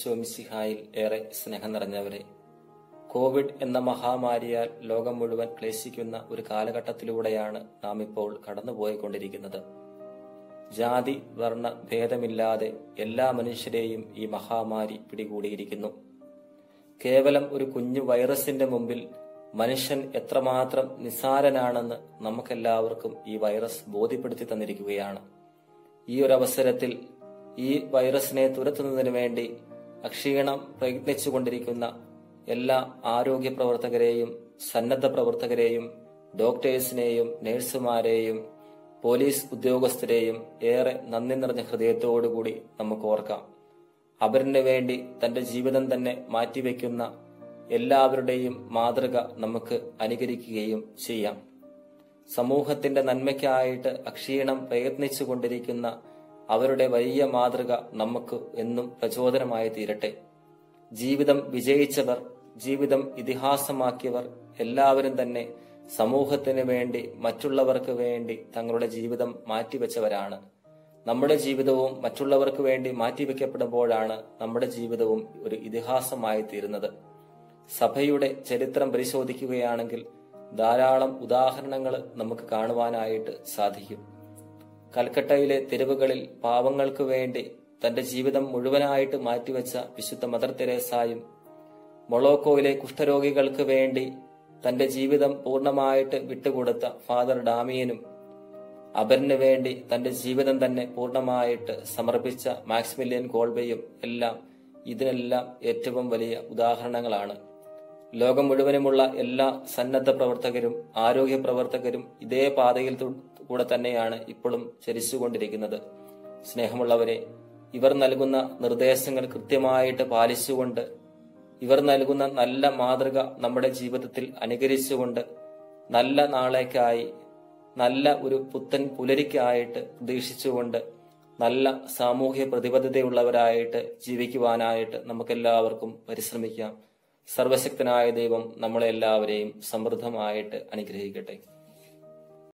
ഈശോമിസിഹായിൽ ഏറെ സ്നേഹം നിറഞ്ഞവരെ കോവിഡ് എന്ന മഹാമാരിയാൽ ലോകം മുഴുവൻ ക്ലേശിക്കുന്ന ഒരു കാലഘട്ടത്തിലൂടെയാണ് നാം ഇപ്പോൾ കടന്നുപോയിക്കൊണ്ടിരിക്കുന്നത് ജാതി വർണ്ണ ഭേദമില്ലാതെ എല്ലാ മനുഷ്യരെയും ഈ മഹാമാരി പിടികൂടിയിരിക്കുന്നു കേവലം ഒരു കുഞ്ഞു വൈറസിന്റെ മുമ്പിൽ മനുഷ്യൻ എത്രമാത്രം നിസ്സാരനാണെന്ന് നമുക്കെല്ലാവർക്കും ഈ വൈറസ് ബോധ്യപ്പെടുത്തി തന്നിരിക്കുകയാണ് ഈ ഒരു അവസരത്തിൽ ഈ വൈറസിനെ തുരത്തുന്നതിന് വേണ്ടി അക്ഷീണം പ്രയത്നിച്ചുകൊണ്ടിരിക്കുന്ന എല്ലാ ആരോഗ്യ പ്രവർത്തകരെയും സന്നദ്ധ പ്രവർത്തകരെയും ഡോക്ടേഴ്സിനെയും നഴ്സുമാരെയും പോലീസ് ഉദ്യോഗസ്ഥരെയും ഏറെ നന്ദി നിറഞ്ഞ ഹൃദയത്തോടുകൂടി നമുക്ക് ഓർക്കാം അവരിന് വേണ്ടി തന്റെ ജീവിതം തന്നെ മാറ്റിവെക്കുന്ന എല്ലാവരുടെയും മാതൃക നമുക്ക് അനുകരിക്കുകയും ചെയ്യാം സമൂഹത്തിന്റെ നന്മയ്ക്കായിട്ട് അക്ഷീണം പ്രയത്നിച്ചു കൊണ്ടിരിക്കുന്ന അവരുടെ വലിയ മാതൃക നമുക്ക് എന്നും പ്രചോദനമായി തീരട്ടെ ജീവിതം വിജയിച്ചവർ ജീവിതം ഇതിഹാസമാക്കിയവർ എല്ലാവരും തന്നെ സമൂഹത്തിന് വേണ്ടി മറ്റുള്ളവർക്ക് വേണ്ടി തങ്ങളുടെ ജീവിതം മാറ്റിവെച്ചവരാണ് നമ്മുടെ ജീവിതവും മറ്റുള്ളവർക്ക് വേണ്ടി മാറ്റിവെക്കപ്പെടുമ്പോഴാണ് നമ്മുടെ ജീവിതവും ഒരു ഇതിഹാസമായി തീരുന്നത് സഭയുടെ ചരിത്രം പരിശോധിക്കുകയാണെങ്കിൽ ധാരാളം ഉദാഹരണങ്ങൾ നമുക്ക് കാണുവാനായിട്ട് സാധിക്കും കൽക്കട്ടയിലെ തെരുവുകളിൽ പാവങ്ങൾക്ക് വേണ്ടി തന്റെ ജീവിതം മുഴുവനായിട്ട് മാറ്റിവെച്ച വിശുദ്ധ മദർ തെരേസായും മൊളോക്കോയിലെ കുഷ്ഠരോഗികൾക്ക് വേണ്ടി തന്റെ ജീവിതം പൂർണ്ണമായിട്ട് വിട്ടുകൊടുത്ത ഫാദർ ഡാമിയനും അബരന് വേണ്ടി തന്റെ ജീവിതം തന്നെ പൂർണ്ണമായിട്ട് സമർപ്പിച്ച മാക്സിമിലിയൻ കോൾബയും എല്ലാം ഇതിനെല്ലാം ഏറ്റവും വലിയ ഉദാഹരണങ്ങളാണ് ലോകം മുഴുവനുമുള്ള എല്ലാ സന്നദ്ധ പ്രവർത്തകരും ആരോഗ്യ പ്രവർത്തകരും ഇതേ പാതയിൽ കൂടെ തന്നെയാണ് ഇപ്പോഴും ചരിച്ചുകൊണ്ടിരിക്കുന്നത് സ്നേഹമുള്ളവരെ ഇവർ നൽകുന്ന നിർദ്ദേശങ്ങൾ കൃത്യമായിട്ട് പാലിച്ചുകൊണ്ട് ഇവർ നൽകുന്ന നല്ല മാതൃക നമ്മുടെ ജീവിതത്തിൽ അനുകരിച്ചുകൊണ്ട് നല്ല നാളേക്കായി നല്ല ഒരു പുത്തൻ പുലരിക്കായിട്ട് പ്രതീക്ഷിച്ചുകൊണ്ട് നല്ല സാമൂഹ്യ പ്രതിബദ്ധതയുള്ളവരായിട്ട് ജീവിക്കുവാനായിട്ട് നമുക്കെല്ലാവർക്കും പരിശ്രമിക്കാം സർവശക്തനായ ദൈവം നമ്മളെല്ലാവരെയും സമൃദ്ധമായിട്ട് അനുഗ്രഹിക്കട്ടെ